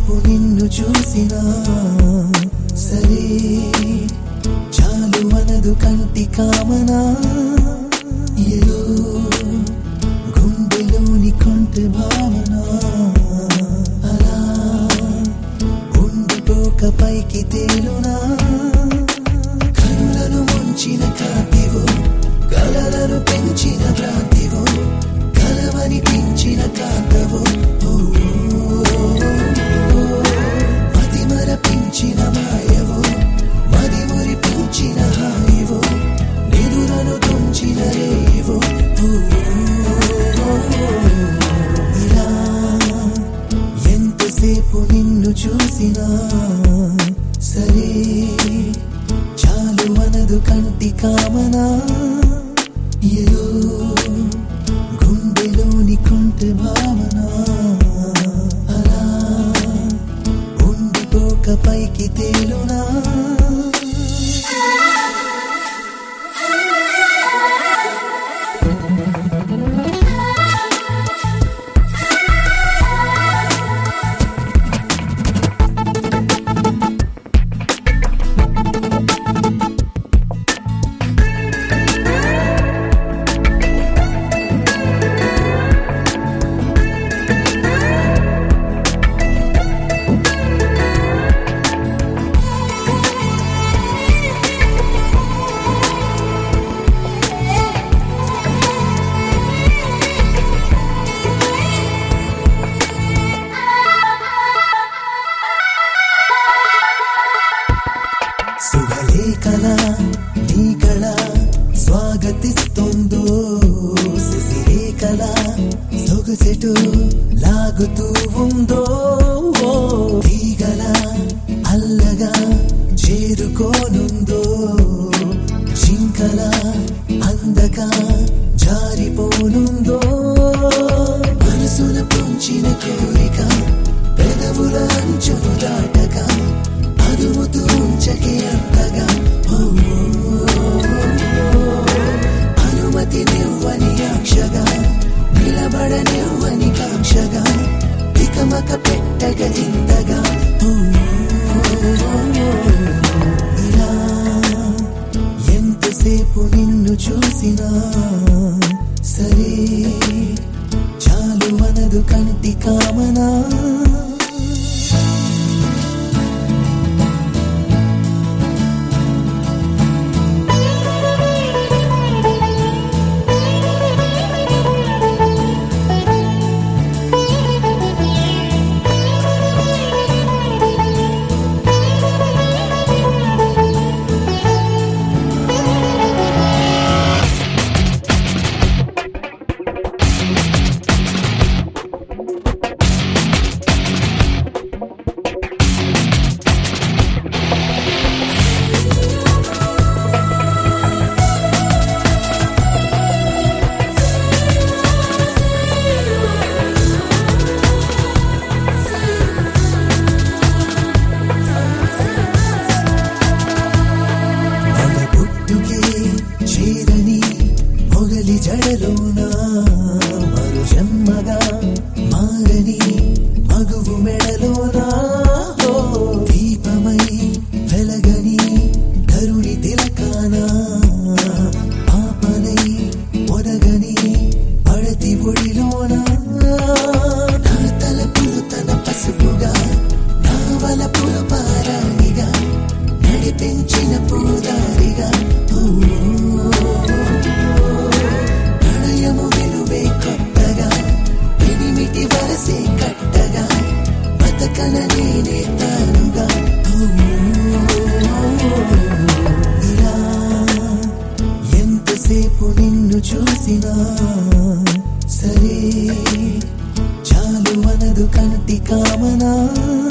ఎంతసేపు నిన్ను చూసినా సరే చాలు మనదు కంటి కామనా ఏదో గుండెలోని కొంటె భావన అలా ఉండిపోక పైకి తేలునా కనులను ముంచిన కాంతివో కలలను పెంచిన భ్రాంతివో కలవని పెంచిన కాంతవో ఓ, మతి మరపించిన మాయవో మది మురిపించిన హాయివో నిదురను తుంచిన రేవో ఓ, ఇలా ఎంతసేపు నిన్ను చూసినా సరే చాలు మనదు కంటి కామనా ఏదో గుండెలోని కొంటె భావన అలా ఉండిపోక పైకి తేలునా శుభలేఖల నీకళ స్వాగతిస్తుందో శశిరేఖల సొగసెటు లాగుతూ ఉందో తీగల అల్లగా చేరుకోనుందో జింకల అందగా జారిపోనుందో మనసున పొంచిన కోరిక పెదవుల అంచును దాటగా అదుముతూ ఉంచకే అంతగా ఓ, అనుమతి నివ్వని ఆక్షగా నిలబడనివ్వని కాంక్షగా తికమక పెట్టగ ఇంతగా ఓ, ఇలా ఎంతసేపు నిన్ను చూసినా సరే చాలు మనదు కంటి కామనా మన పుట్టుకే చేరని మొగలి జడలోన మరు జన్మగా మారని మగువు మెడలోన ఓ దీపమై వెలగని కరుణి తిలకాన పాపనై ఒదగని పడతి ఒడిలోన నా తలపులు తన పసుపుగా నా వలపులు పారాణిగా నడిపించిన పూదారిగా ఓ, ప్రణయము విలువే కొత్తగా పెనిమిటి వరసే కట్టగా బతకన నేనే తానుగా ఓ, ఇలా ఎంతసేపు నిన్ను చూసినా సరే చాలు మనదు కంటి కామనా